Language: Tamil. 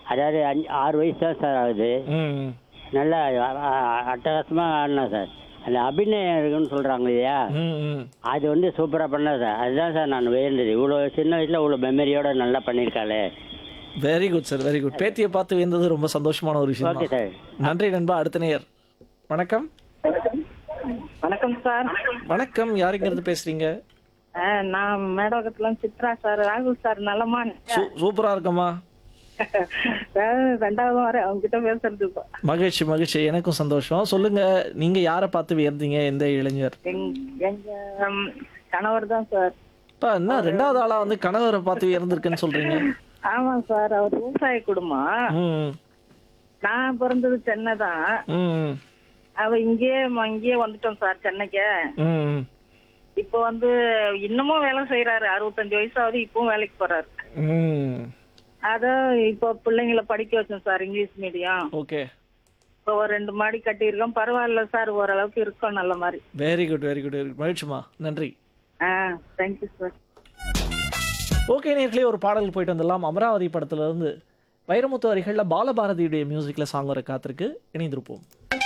அதாவது அஞ்சு ஆறு வயசு தான் சார் ஆகுது ம் நல்லா அட்டகாசமாக ஆடினா சார் அந்த அபிநயம் இருக்குன்னு சொல்கிறாங்க இல்லையா ம் ம் அது வந்து சூப்பராக பண்ணா சார் அதுதான் சார் நான் வேண்டது இவ்வளோ சின்ன வயசில் இவ்வளோ மெமரியோட நல்லா பண்ணியிருக்காளே very good sir very good பேத்தியை பார்த்து வேந்தது ரொம்ப சந்தோஷமான ஒரு விஷயம் ஓகே தான். சார் நன்றி நண்பா அடுத்த நேயர் வணக்கம் வணக்கம் சார் வணக்கம் யாருங்கிறது பேசுறீங்க ஆ, நான் மேடவகத்துல சித்ரா சார் ராகுல் சார் நலமா சூ- சூப்பரா இருக்கம்மா ரெண்டாவது வாரம் அவங்க கிட்ட பேசுறது இப்போ மகிழ்ச்சி மகிழ்ச்சி எனக்கும் சந்தோஷம் சொல்லுங்க நீங்க யாரை பார்த்து வியந்தீங்க எந்த இளைஞர் எங்க எங்க ம், கணவர் தான் சார் அப்பா, என்ன ரெண்டாவது ஆளா வந்து கணவரை பார்த்து வியந்திருக்குன்னு சொல்றீங்க ஆமா சார் அவர் விவசாய குடும்பம் ம் நான் பிறந்தது சென்னை தான் ம் அவ இங்கேயே ம- இங்கேயே வந்துட்டோம் சார் சென்னைக்கு ம் இப்போ வந்து இன்னமும் வேலை செய்யறாரு அறுபத்தஞ்சு வயசாவது இப்பவும் வேலைக்கு போறாரு ம் அத இப்போ பிள்ளைங்கள படிக்க வச்சோம் சார் இங்கிலீஷ் மீடியம் ஓகே இப்போ ஒரு ரெண்டு மாடி கட்டியிருக்கோம் பரவாயில்ல சார் ஓரளவுக்கு இருக்கோம் நல்ல மாதிரி வெரி குட் வெரி குட் மகிழ்ச்சிமா நன்றி ஆ தேங்க்யூ சார் ஓகே நேர்களே ஒரு பாடல் போயிட்டு வந்துடலாம் அமராவதி படத்துல இருந்து வைரமுத்து வரிகளில் பாலபாரதியுடைய மியூசிக்கில் சாங் வர காத்திருக்கு இணைந்திருப்போம்